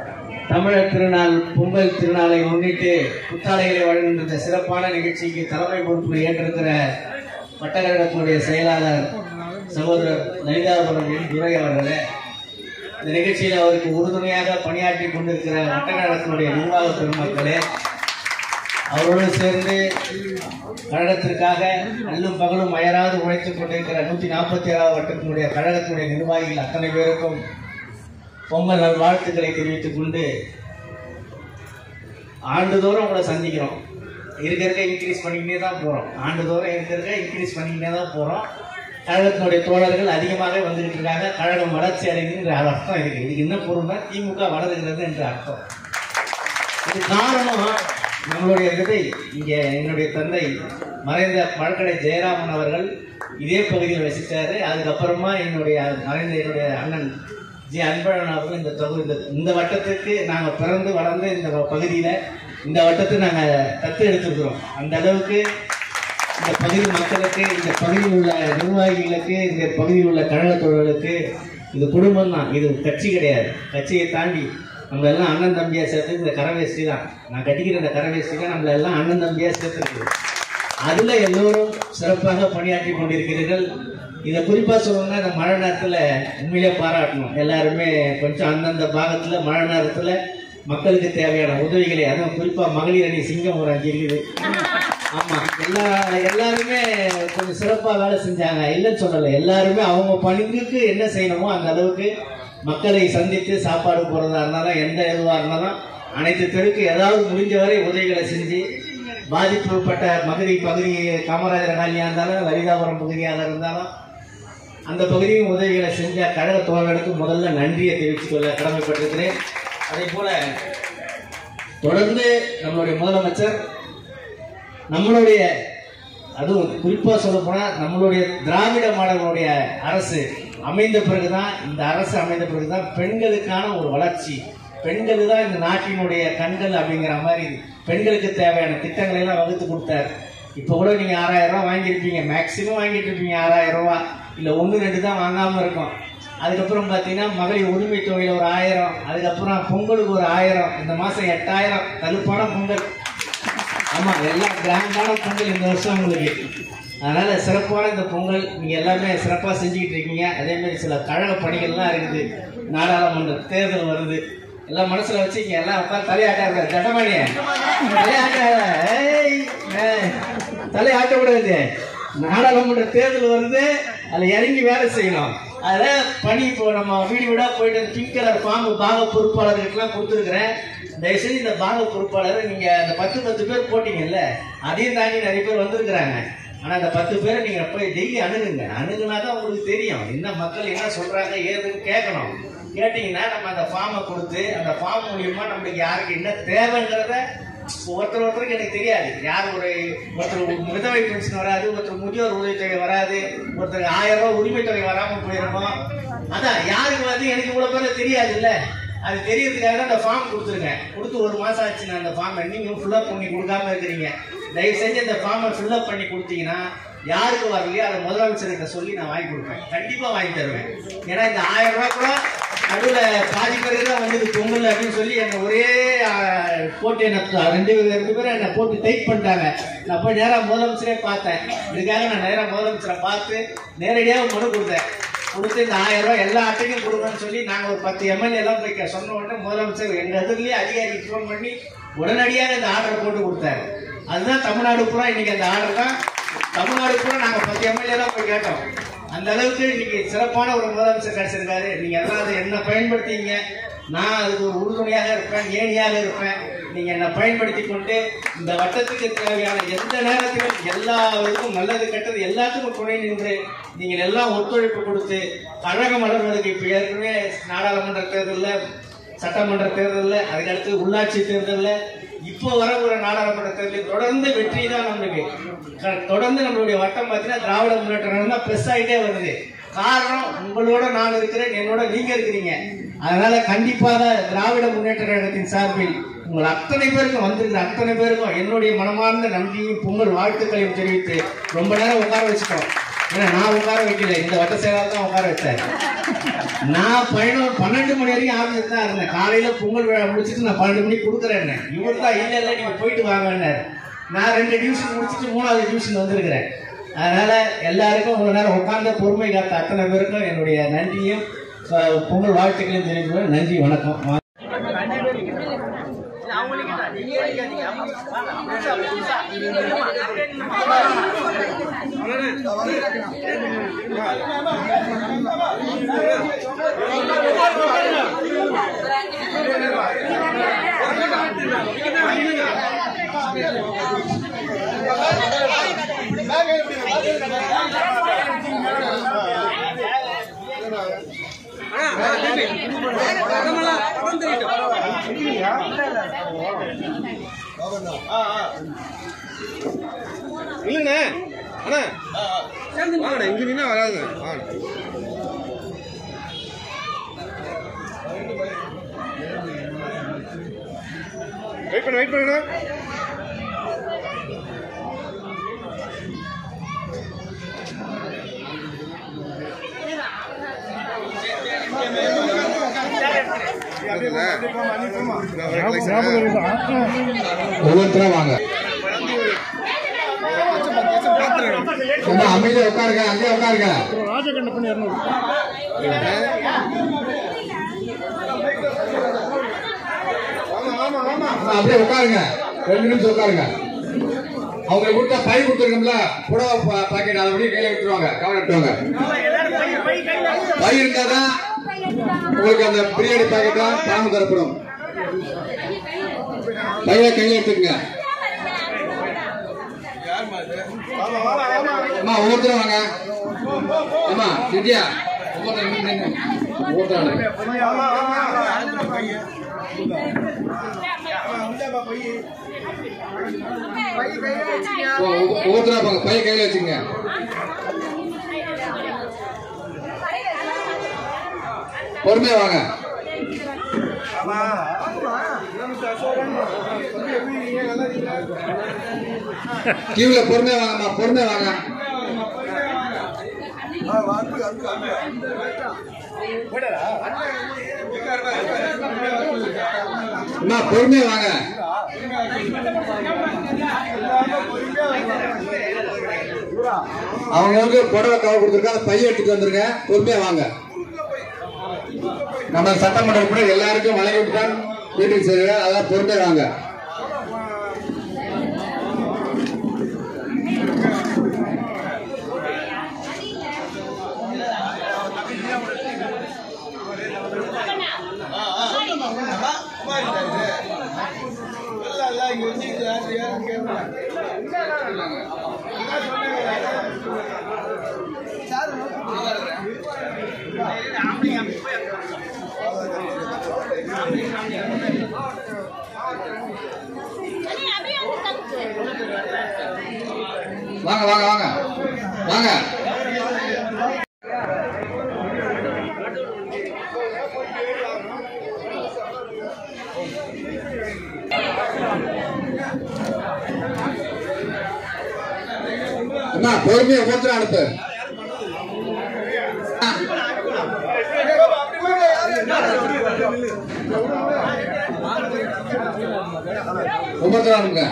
தமிழர் திருநாள் பொங்கல் திருநாளை முன்னிட்டு புத்தாடைகளை வழங்குகின்ற இந்த சிறப்பான நிகழ்ச்சிக்கு தலைமை பொறுப்பு ஏற்றிருக்கிற வட்டக்கழகத்தினுடைய செயலாளர் சகோதரர் லலிதாபுரம் என் துரை அவர்களே இந்த நிகழ்ச்சியில் அவருக்கு உறுதுணையாக பணியாற்றி கொண்டிருக்கிற வட்டக்கழகத்தினுடைய நிர்வாக பெருமக்களே அவரோடு சேர்ந்து கழகத்திற்காக அல்லும் பகலும் அயராது உழைத்துக் கொண்டிருக்கிற நூற்றி நாற்பத்தி ஏழாவது வட்டத்தினுடைய கழகத்தினுடைய நிர்வாகிகள் அத்தனை பேருக்கும் பொங்கல் நல் வாழ்த்துக்களை தெரிவித்துக் கொண்டு ஆண்டுதோறும் உங்களை சந்திக்கிறோம் இருக்க இருக்க இன்க்ரீஸ் பண்ணிக்கிட்டே தான் போகிறோம் ஆண்டுதோறும் இருக்க இருக்க இன்க்ரீஸ் பண்ணிக்கிட்டே தான் போகிறோம் கழகத்தினுடைய தோழர்கள் அதிகமாக வந்துகிட்டு இருக்காங்க கழகம் வளர்ச்சி அடையுதுன்ற அர்த்தம் இருக்கு இதுக்கு என்ன பொருள்னா திமுக வளருகிறது என்று அர்த்தம் இது காரணம் நம்மளுடைய விதை இங்கே என்னுடைய தந்தை மறைந்த பழக்கடை ஜெயராமன் அவர்கள் இதே பகுதியில் வசித்தாரு அதுக்கப்புறமா என்னுடைய மறைந்த என்னுடைய அண்ணன் ஜி அன்பழகன் அவர்கள் இந்த தொகுதி இந்த இந்த வட்டத்துக்கு நாங்கள் பிறந்து வளர்ந்து இந்த பகுதியில் இந்த வட்டத்தை நாங்கள் தத்து எடுத்திருக்கிறோம் அந்த அளவுக்கு இந்த பகுதி மக்களுக்கு இந்த பகுதியில் உள்ள நிர்வாகிகளுக்கு இந்த பகுதியில் உள்ள கழகத் தோழர்களுக்கு இது குடும்பம் தான் இது கட்சி கிடையாது கட்சியை தாண்டி நம்மள எல்லாம் அண்ணன் தம்பியா சேர்த்து இந்த கரவேஷ்டி தான் நான் கட்டிக்கிற இந்த கரவேஷ்டி தான் நம்மள எல்லாம் அண்ணன் தம்பியா சேர்த்துருக்கு அதுல எல்லோரும் சிறப்பாக பணியாற்றி கொண்டிருக்கிறீர்கள் இதை குறிப்பா சொல்லணும்னா இந்த மழை நேரத்துல உண்மையிலே பாராட்டணும் எல்லாருமே கொஞ்சம் அந்தந்த பாகத்துல மழை நேரத்துல மக்களுக்கு தேவையான உதவிகளை அதுவும் குறிப்பா மகளிர் அணி சிங்கம் ஒரு அஞ்சு இருக்குது ஆமா எல்லா எல்லாருமே கொஞ்சம் சிறப்பா வேலை செஞ்சாங்க இல்லைன்னு சொல்லல எல்லாருமே அவங்க பணிக்கு என்ன செய்யணுமோ அந்த அளவுக்கு மக்களை சந்தித்து சாப்பாடு போறதா இருந்தாலும் எந்த எதுவா இருந்தாலும் அனைத்து தெருக்கு ஏதாவது முடிஞ்ச வரை உதவிகளை செஞ்சு பாதிப்புப்பட்ட மதுரை பகுதி காமராஜர் காலியா இருந்தாலும் லலிதாபுரம் பகுதியாக இருந்தாலும் அந்த பகுதியும் உதவிகளை செஞ்ச கழக தோழர்களுக்கு முதல்ல நன்றியை தெரிவித்துக் கொள்ள கடமைப்பட்டிருக்கிறேன் அதே போல தொடர்ந்து நம்மளுடைய முதலமைச்சர் நம்மளுடைய அதுவும் குறிப்பாக சொல்ல போனா நம்மளுடைய திராவிட மாடலுடைய அரசு அமைந்த பிறகுதான் இந்த அரசு அமைந்த பிறகுதான் பெண்களுக்கான ஒரு வளர்ச்சி பெண்கள் தான் இந்த நாட்டினுடைய கண்கள் அப்படிங்கிற மாதிரி பெண்களுக்கு தேவையான திட்டங்களை எல்லாம் வகுத்து கொடுத்தாரு இப்போ கூட நீங்க ஆறாயிரம் ரூபாய் வாங்கியிருப்பீங்க மேக்சிமம் வாங்கிட்டு இருப்பீங்க ஆறாயிரம் ரூபாய் இல்ல ஒன்று ரெண்டு தான் வாங்காம இருக்கும் அதுக்கப்புறம் பார்த்தீங்கன்னா மகளிர் உரிமை தொகையில் ஒரு ஆயிரம் அதுக்கப்புறம் பொங்கலுக்கு ஒரு ஆயிரம் இந்த மாசம் எட்டாயிரம் தலுப்பான பொங்கல் ஆமா எல்லாம் கிராண்டான பொங்கல் இந்த வருஷம் உங்களுக்கு அதனால சிறப்பான இந்த பொங்கல் நீங்க எல்லாமே சிறப்பா செஞ்சுக்கிட்டு இருக்கீங்க அதே மாதிரி சில கழக பணிகள்லாம் இருக்குது நாடாளுமன்ற தேர்தல் வருது எல்லாம் மனசுல வச்சுக்கங்க எல்லாம் உட்காந்து தலையாட்டாத ஜடமணிய தலையாட்டாத ஏய், ஏய், தலையாட்டக்கூடாது நாடாளுமன்ற தேர்தல் வருது அதுல இறங்கி வேலை செய்யணும் அதுல பணி இப்போ நம்ம வீடு வீடா போயிட்டு பிங்க் கலர் ஃபார்ம் பாக பொறுப்பாளர்களுக்கெல்லாம் கொடுத்துருக்குறேன் தயவுசெய்து இந்த பாக பொறுப்பாளரை நீங்க அந்த பத்து பத்து பேர் போட்டீங்கல்ல அதையும் தாண்டி நிறைய பேர் வந்திருக்கிறாங்க ஆனா அந்த பத்து பேரை நீங்க போய் டெய்லி அணுகுங்க அணுகுனா தான் உங்களுக்கு தெரியும் என்ன மக்கள் என்ன சொல்றாங்க ஏதுன்னு கேட்கணும் கேட்டீங்கன்னா நம்ம அந்த ஃபார்மை கொடுத்து அந்த ஃபார்ம் மூலியமா நம்மளுக்கு யாருக்கு என்ன தேவைங்கிறத ஒருத்தர் ஒருத்தருக்கு எனக்கு தெரியாது யார் ஒரு ஒருத்தர் விதவை பென்ஷன் வராது ஒருத்தர் முதியோர் உதவித்தொகை வராது ஒருத்தர் ஆயிரம் ரூபாய் உரிமை தொகை வராம போயிருக்கும் அதான் யாருக்கு வந்து எனக்கு இவ்வளவு பேர் தெரியாது இல்ல அது தெரியறதுக்காக தான் அந்த ஃபார்ம் கொடுத்துருங்க கொடுத்து ஒரு மாசம் ஆச்சு நான் அந்த ஃபார்மை நீங்க ஃபில்அப் பண்ணி கொடுக்காம இருக்கிறீங்க தயவு செஞ்சு அந்த ஃபார்மை ஃபில்அப் பண்ணி கொடுத்தீங்கன்னா யாருக்கு வரலையோ அதை முதலமைச்சர்கிட்ட சொல்லி நான் வாங்கி கொடுப்பேன் கண்டிப்பா வாங்கி தருவேன் ஏன்னா இந்த ஆயிரம் ரூபாய் கூட நடுவுல பாதி பேருக்கு தான் வந்தது பொங்கல் அப்படின்னு சொல்லி என்ன ஒரே ஆஹ், போட்டு என்ன ரெண்டு பேர் ரெண்டு பேரும் என்ன போட்டு டைப் பண்ணிட்டாங்க நான் போய் நேரா முதலமைச்சரே பார்த்தேன் இதுக்காக நான் நேரா முதலமைச்சரை பார்த்து நேரடியாக மனு கொடுத்தேன் கொடுத்து இந்த ஆயிரம் ரூபாய் எல்லா அட்டையும் கொடுங்கன்னு சொல்லி நாங்க ஒரு பத்து எம்எல்ஏ எல்லாம் போய் கே- சொன்ன உடனே முதலமைச்சர் எங்க எதிரிலேயே அதிகாரிக்கு ஃபோன் பண்ணி உடனடியாக இந்த ஆர்டரை போட்டு கொடுத்தாரு அதுதான் தமிழ்நாடு பூரா இன்னைக்கு அந்த ஆர்டர் தான் தமிழ்நாடு பூரா நாங்க பத்து எம்எல்ஏ தான் போய் கேட்டோம் அந்த அளவுக்கு இன்னைக்கு சிறப்பான ஒரு முதலமைச்சர் கிடைச்சிருக்காரு நீங்க எல்லாம் அதை என்ன பயன்படுத்திங்க நான் அதுக்கு ஒரு உறுதுணையாக இருப்பேன் ஏணியாக இருப்பேன் நீங்க என்னை பயன்படுத்தி கொண்டு இந்த வட்டத்துக்கு தேவையான எந்த நேரத்திலும் எல்லா இதுக்கும் நல்லது கெட்டது எல்லாத்துக்கும் துணை நின்று நீங்கள் எல்லாம் ஒத்துழைப்பு கொடுத்து கழக மலர்களுக்கு இப்ப ஏற்கனவே நாடாளுமன்ற தேர்தலில் சட்டமன்ற தேர்தலில் அதுக்கடுத்து உள்ளாட்சி தேர்தலில் இப்போ வரப்போற நாடாளுமன்ற தேர்தலில் தொடர்ந்து வெற்றி தான் நம்மளுக்கு க- தொடர்ந்து நம்மளுடைய வட்டம் பார்த்தீங்கன்னா திராவிட முன்னேற்ற கழகம் தான் ப்ளஸ் ஆகிட்டே வருது காரணம் உங்களோட நான் இருக்கிறேன் என்னோட நீங்க இருக்கிறீங்க அதனால கண்டிப்பாக திராவிட முன்னேற்ற கழகத்தின் சார்பில் உங்கள் அத்தனை பேருக்கும் வந்திருக்கிற அத்தனை பேருக்கும் என்னுடைய மனமார்ந்த நன்றியும் பொங்கல் வாழ்த்துக்களையும் தெரிவித்து ரொம்ப நேரம் உட்கார வச்சுட்டோம் ஏன்னா நான் உட்கார வைக்கல இந்த வட்ட செயலாளர் தான் உட்கார வச்சார் நான் பதினோரு பன்னெண்டு மணி வரைக்கும் ஆஃபீஸ் தான் இருந்தேன் காலையில பொங்கல் விழா முடிச்சிட்டு நான் பன்னெண்டு மணிக்கு கொடுக்குறேன் இவர் தான் இல்லை இல்லை நீங்க போயிட்டு வாங்கன்னாரு நான் ரெண்டு டியூஷன் முடிச்சிட்டு மூணாவது டியூஷன் வந்திருக்கிறேன் அதனால எல்லாருக்கும் ஒரு நேரம் உட்கார்ந்த பொறுமை காத்த அத்தனை பேருக்கும் என்னுடைய நன்றியும் அஹ், பொங்கல் வாழ்த்துக்களையும் தெரிவிக்கிறேன் நன்றி வணக்கம் இல்லைண்ணே அண்ணா வாங்கண்ணே இங்க நின்னா வராதுங்க வாங்க வெயிட் பண்ணு வெயிட் பண்ணுண்ணா ஒவ்வொருத்தரா வாங்க ரொம்ப அமைதியா உட்காருங்க அங்கேயே உட்காருங்க ஆமா, அப்படியே உட்காருங்க ரெண்டு நிமிஷம் உட்காருங்க அவங்களுக்கு கொடுத்த பை கொடுத்துருக்கோம்ல புடவை பா- பாக்கெட் அதை அப்படியே கையில விட்டுருவாங்க கவனம் விட்டுருவாங்க பை இருந்தாதான் உங்களுக்கு அந்த பிரியாணி பாக்கெட் தான் பணம் தரப்படும் பையில கையில எடுத்துக்கங்க அம்மா ஒவ்வொருத்தரும் வாங்க அம்மா வித்யா ஒவ்வொருத்தரும் நின்னு நின்னு. ஒவ்வொருத்தரும் வாங்க. ஓ, ஒவ்வொ- ஒவ்வொருத்தரா போங்க பைய கையில வச்சுங்க பொறுமையா வாங்க கியூல பொறுமையா வாங்கம்மா பொறுமையா வாங்க அம்மா பொறுமையா வாங்க அவங்க வந்து புடவை கவர் கொடுத்துருக்காங்க பைய எடுத்துட்டு வந்துருங்க பொறுமையா வாங்க நம்ம சட்டமன்ற கூட எல்லாருக்கும் வழங்கி விட்டுதான் வீட்டுக்கு செல்லுங்க அதான் பொறுமையா வாங்க வாங்க வாங்க வாங்க வாங்க அண்ணா பொறுமையா ஒவ்வொருத்தரும் அனுப்பு ஆ. ஒவ்வொருத்தரும் அனுப்புங்க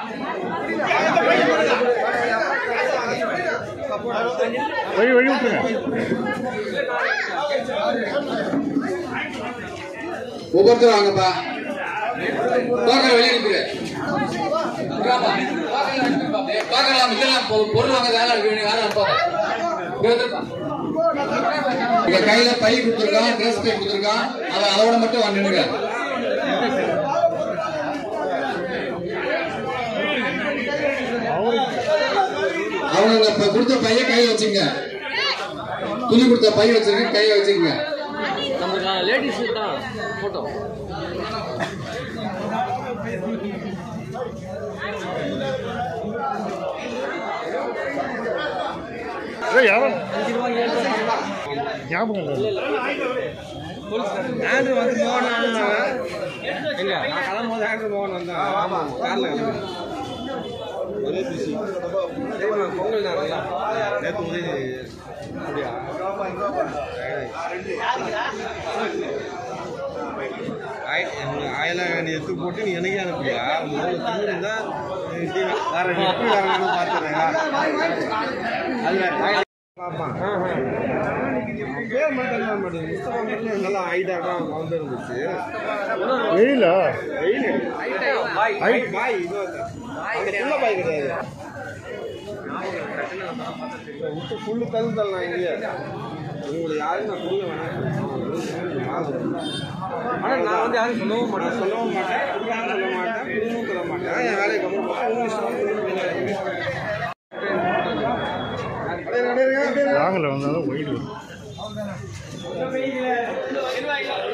வழி வழி விட்டுருங்க ஒவ்வொருத்தரும் வாங்கப்பா பார்க்கற வெளியே நிற்கிறேன் பார்க்கலாம் இதெல்லாம் பொ- பொருள் வாங்க வேலை இருக்கு வேண்டிய வேலை அனுப்பாங்க இங்க வந்துருப்பா. இங்க கையில பை கொடுத்துருக்கான் ட்ரெஸ் பை கொடுத்துருக்கான் அதை அதோட மட்டும் வந்துடுங்க அவங்க இப்ப கொடுத்த பைய கையில வச்சுங்க துணி கொடுத்த பை வச்சிருக்க கையில வச்சுக்கங்க நம்மளுக்கு லேடிஸ் தான் ஃபோட்டோ யாரும் ஞாபகம் இல்லை ஆண்ட்ரு வந்து மோகன் இல்ல நான் கிளம்பும்போது ஆண்ட்ரு மோகன் வந்தான் ஆமா கார்ல ஒரே பிசி பொங்கல் நேரம் நேற்று உதவி அப்படியா ஆயிலாம் நீ எடுத்து போட்டு நீ எனக்கே அனுப்பியா முதல்ல திமிருந்தா வேற எப்படி வரணும்னு பார்த்துறேன் அது வேற. பார்ப்பான் பேர் மட்டும் தெரிய மாட்டேங்குது முஸ்தபா மட்டும் நல்லா ஹைட்டாக வந்து இருந்துச்சு வெயில பாய் பாய் இது வந்து. அந்த புள்ள பாய் கிடையாது விட்டு புல்லு தள்ளு தள்ளலாம் இங்கேயே உங்களுக்கு யாரும் நான் கொடுக்க வேணாம் ஆனால் நான் வந்து யாரும் சொல்லவும் மாட்டேன் நான் சொல்லவும் மாட்டேன் கொடுக்காம சொல்ல மாட்டேன் கொடுக்கவும் சொல்ல மாட்டேன் என் வேலையை கம்மி உங்க இஷ்டம் லாங்கில் வந்தாலும் ஒயிட் இந்த வெயில்ல